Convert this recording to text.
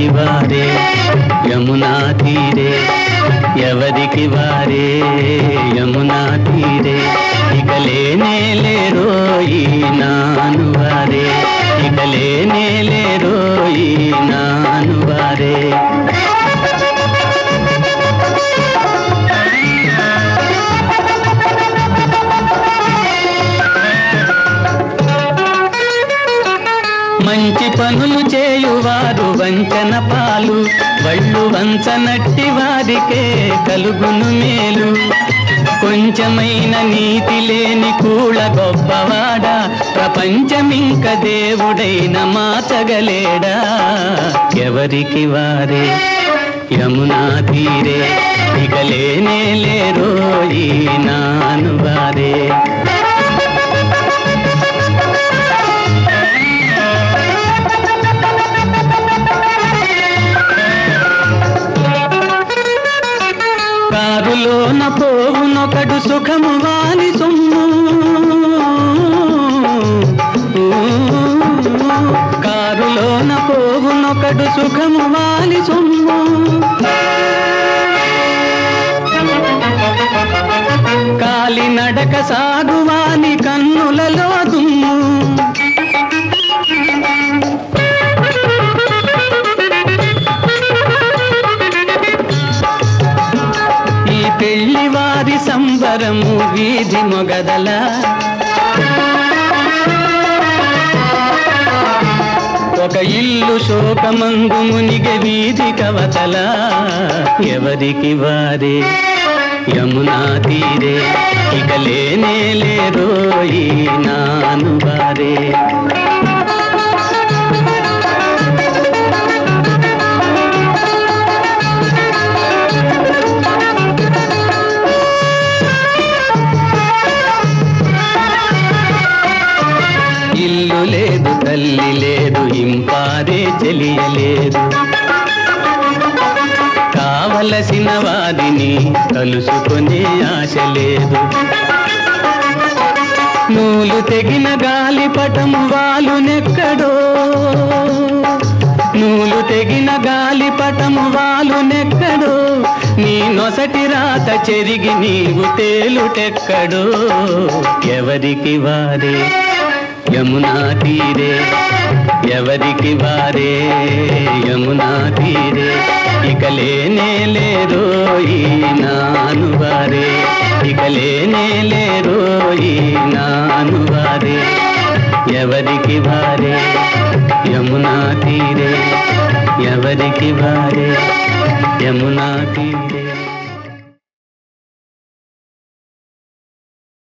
వారే యమునా తీరే ఎవరికి వారే యమునా తీరే ఇక లేనే లేరోయి నాను వారే ఇక లేనే లేరోయి నాను వారే మంచి పనులు చేయువారు వంచన పాలు వళ్ళు వంచనట్టి వారికే కలుగును మేలు కొంచెమైన నీతి లేని కూళ గొప్పవాడా ప్రపంచమింక దేవుడైన మాచగలేడా ఎవరికి వారే యమునా తీరే ఇక లేనే లేరోయి నాను వారే కారులోన పోవునొకడు సుఖము వాని సొమ్ము కారులోన పోవునొకడు సుఖము వాని సొమ్ము కాలి నడక సాగువాని కన్నులలో దుమ్ము ఈ పెళ్లి వారి సంబరము వీధి మొగదల ఒక ఇల్లు శోకమందు మునిగె వీధి కవతల ఎవరికి వారే యమునా తీరే ఇక లేనే లేరోయి నాను వారే ఇల్లు లేదు తల్లి లేదు ఇంపారే చెలియలేదు కావలసిన వారిని కలుసుకునే ఆశ లేదు నూలు తెగిన గాలిపటము వాలునెక్కడో నూలు తెగిన గాలిపటము వాలునెక్కడో నీ నొసటి రాత చెరిగి నీవు తేలుటెక్కడో ఎవరికి వారే యమునా తీరే ఎవరికి వారే యమునా తీరే ఇక లేనే లేరోయి నాను వారే ఇక లేనే లేరోయి నాను వారే ఎవరికి వారే యమునా తీరే ఎవరికి వారే యమునా తీరే